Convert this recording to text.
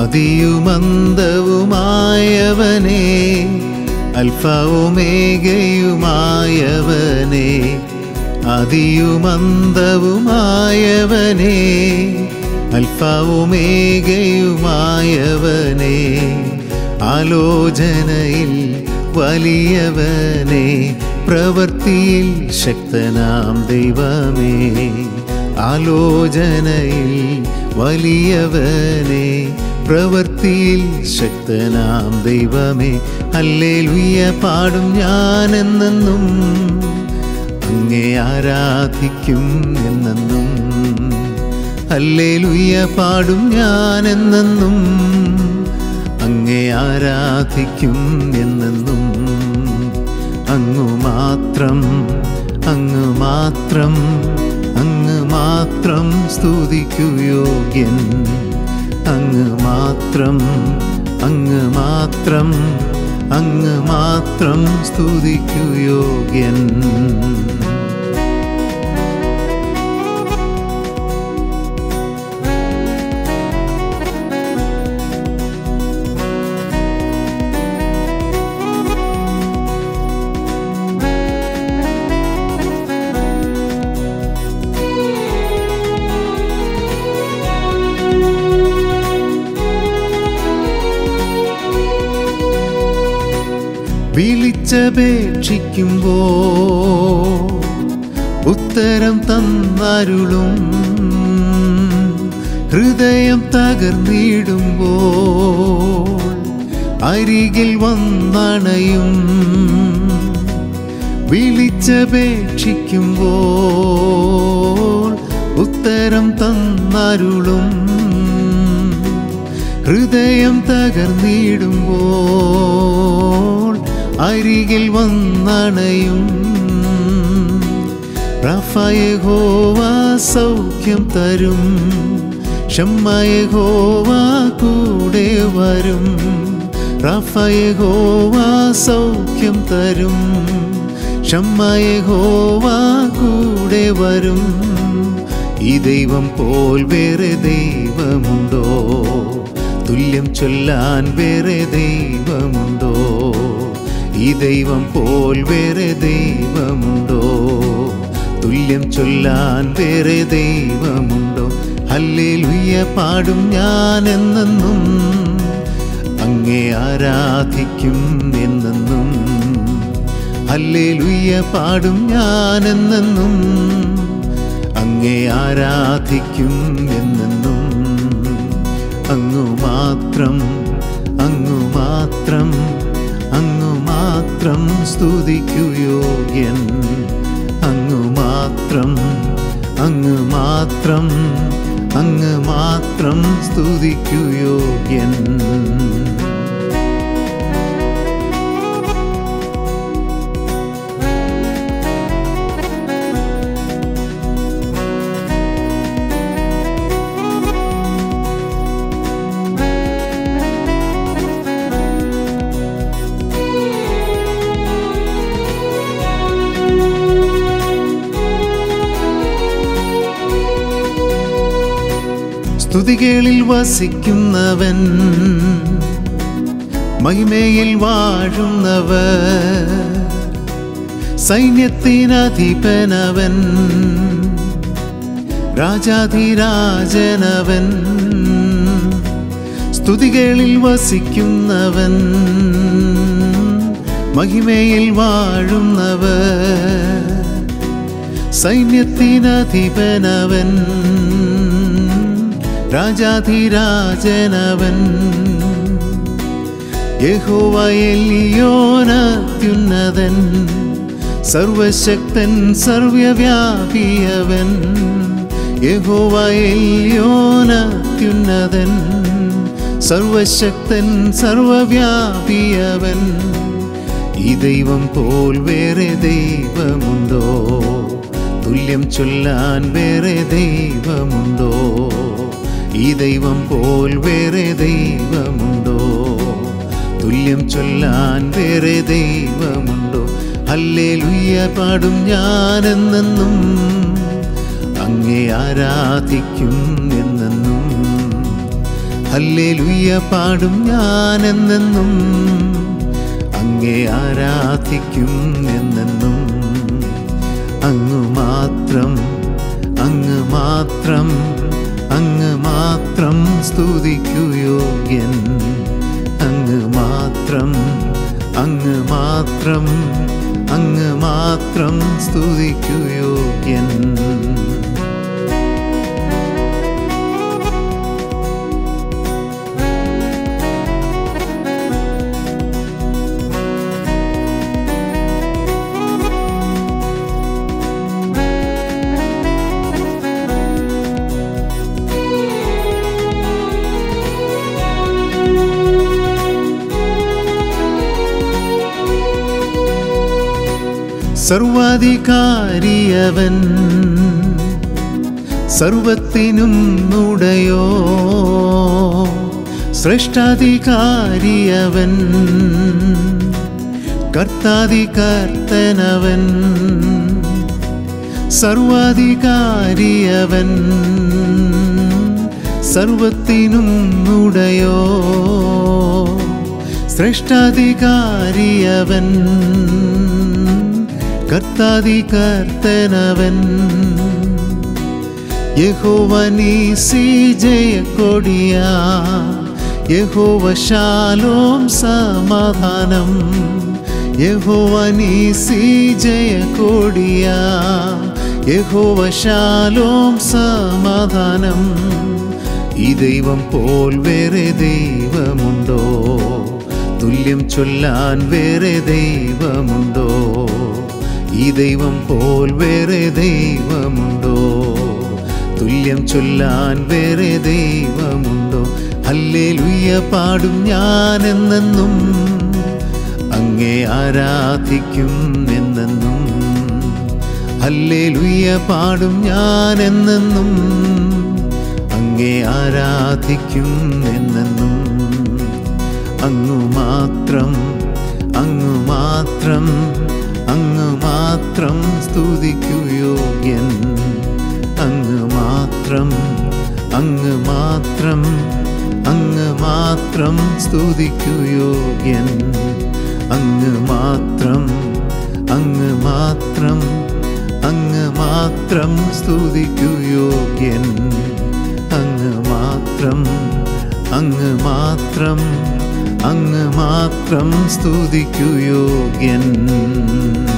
ആദിയുമന്തവുമായവനെ അൽഫവുമേകയുമായവനെ ആദിയുമന്തവുമായവനെ അൽഫവുമേകയുമായവനെ ആലോചനയിൽ വലിയവനെ പ്രവൃത്തിയിൽ ശക്തനാം ദൈവമേ ആലോചനയിൽ വലിയവനെ പ്രവൃത്തിയിൽ ശക്തനാം ദൈവമേ അല്ലേലുയ്യ പാടും ഞാനെന്നെന്നും അങ്ങേ ആരാധിക്കും എന്നെന്നും അല്ലേലുയ്യ പാടും ഞാനെന്നെന്നും അങ്ങേ ആരാധിക്കും എന്നെന്നും അങ്ങു മാത്രം അങ്ങ് മാത്രം അങ്ങ് മാത്രം സ്തുതിക്കു യോഗ്യൻ അങ്ങ് മാത്രം അങ്ങ് മാത്രം അങ്ങ് മാത്രം സ്തുതിക്കു യോഗ്യൻ വിളിച്ചപേക്ഷിക്കുമ്പോ ഉത്തരം തന്നരുളും ഹൃദയം തകർന്നിടുമ്പോ അരികിൽ വന്നണയും വിളിച്ചപേക്ഷിക്കുമ്പോ ഉത്തരം തന്നരുളും ഹൃദയം തകർന്നിടുമ്പോൾ അരികിൽ വന്നണയും റഫയഹോവ സൗഖ്യം തരും ഷമ്മയഹോവ കൂടെ വരും റഫയഹോവ സൗഖ്യം തരും ഷമ്മയഹോവ കൂടെ വരും ഈ ദൈവം പോൽ വേറെ ദൈവമുണ്ടോ തുല്യം ചൊല്ലാൻ വേറെ ദൈവമുണ്ടോ ഈ ദൈവം പോൽ വേറെ ദൈവമുണ്ടോ തുല്യം ചൊല്ലാൻ വേറെ ദൈവമുണ്ടോ ഹല്ലേലൂയ പാടും ഞാൻ എന്നെന്നും അങ്ങേ ആരാധിക്കും എന്നെന്നും ഹല്ലേലൂയ പാടും ഞാൻ എന്നെന്നും അങ്ങേ ആരാധിക്കും എന്നെന്നും അങ്ങു മാത്രം അങ്ങു മാത്രം അങ്ങു മാത്രം സ്തുതിക്കു യോഗ്യൻ അങ്ങു മാത്രം അങ്ങ് മാത്രം അങ്ങ് മാത്രം സ്തുതിക്കു യോഗ്യൻ സ്തുതികളിൽ വസിക്കുന്നവൻ മഹിമയിൽ വാഴുന്നവർ സൈന്യത്തിനധിപനവൻ രാജാധിരാജനവൻ സ്തുതികളിൽ വസിക്കുന്നവൻ മഹിമയിൽ വാഴുന്നവർ സൈന്യത്തിനധിപനവൻ രാജാധിരാജനവൻ യഹോവയല്ലിയോനത്യുന്നതൻ സർവശക്തൻ സർവവ്യാപിയവൻ യഹോവയല്ലിയോനത്യുന്നതൻ സർവശക്തൻ സർവവ്യാപിയവൻ ഈ ദൈവം പോൽ വേറെ ദൈവമുണ്ടോ തുല്യം ചൊല്ലാൻ വേറെ ദൈവമുണ്ടോ ഈ ദൈവം പോൽ വേറെ ദൈവമുണ്ടോ തുല്യം ചൊല്ലാൻ വേറെ ദൈവമുണ്ടോ ഹല്ലേലൂയ പാടും ഞാനെന്നെന്നും അങ്ങേ ആരാധിക്കും എന്നെന്നും ഹല്ലേലൂയ പാടും ഞാൻ എന്നെന്നും അങ്ങേ ആരാധിക്കും എന്നെന്നും അങ്ങ് മാത്രം അങ്ങ് മാത്രം അങ്ങ് മാത്രം സ്തുതിക്കു യോഗ്യൻ അങ്ങ് മാത്രം അങ്ങ് മാത്രം അങ്ങ് മാത്രം സ്തുതിക്കു യോഗ്യൻ സർവാധികാരിയവൻ സർവത്തിനും നുടയോ ശ്രേഷ്ഠാധികാരിയവൻ കർത്താധികർത്തനവൻ സർവാധികാരിയവൻ സർവത്തിനും നുടയോ ശ്രേഷ്ഠാധികാരിയവൻ കർത്താധികർത്തനവൻ യഹോവ നീസി ജയക്കൊടിയ യഹോവ ശാലോം സമാധാനം യഹോവ നീസി ജയക്കൊടിയ യഹോവ ശാലോം സമാധാനം ഈ ദൈവം പോൽ വേറെ ദൈവമുണ്ടോ തുല്യം ചൊല്ലാൻ വേറെ ദൈവമുണ്ടോ ഈ ദൈവം പോൽ വേറെ ദൈവമുണ്ടോ തുല്യം ചൊല്ലാൻ വേറെ ദൈവമുണ്ടോ ഹല്ലേലൂയ പാടും ഞാൻ എന്നെന്നും അങ്ങേ ആരാധിക്കും എന്നെന്നും ഹല്ലേലൂയ പാടും ഞാൻ എന്നെന്നും അങ്ങേ ആരാധിക്കും എന്നെന്നും അങ്ങു മാത്രം അങ്ങു മാത്രം അങ്ങ് മാത്രം സ്തുതിക്കു യോഗ്യൻ അങ്ങ് മാത്രം അങ്ങ് മാത്രം അങ്ങ് മാത്രം സ്തുതിക്കു യോഗ്യൻ അങ്ങ് മാത്രം അങ്ങ് മാത്രം അങ്ങ് മാത്രം സ്തുതിക്കു യോഗ്യൻ അങ്ങ് മാത്രം അങ്ങ് മാത്രം അങ്ങ് മാത്രം സ്തുതിക്കു യോഗ്യൻ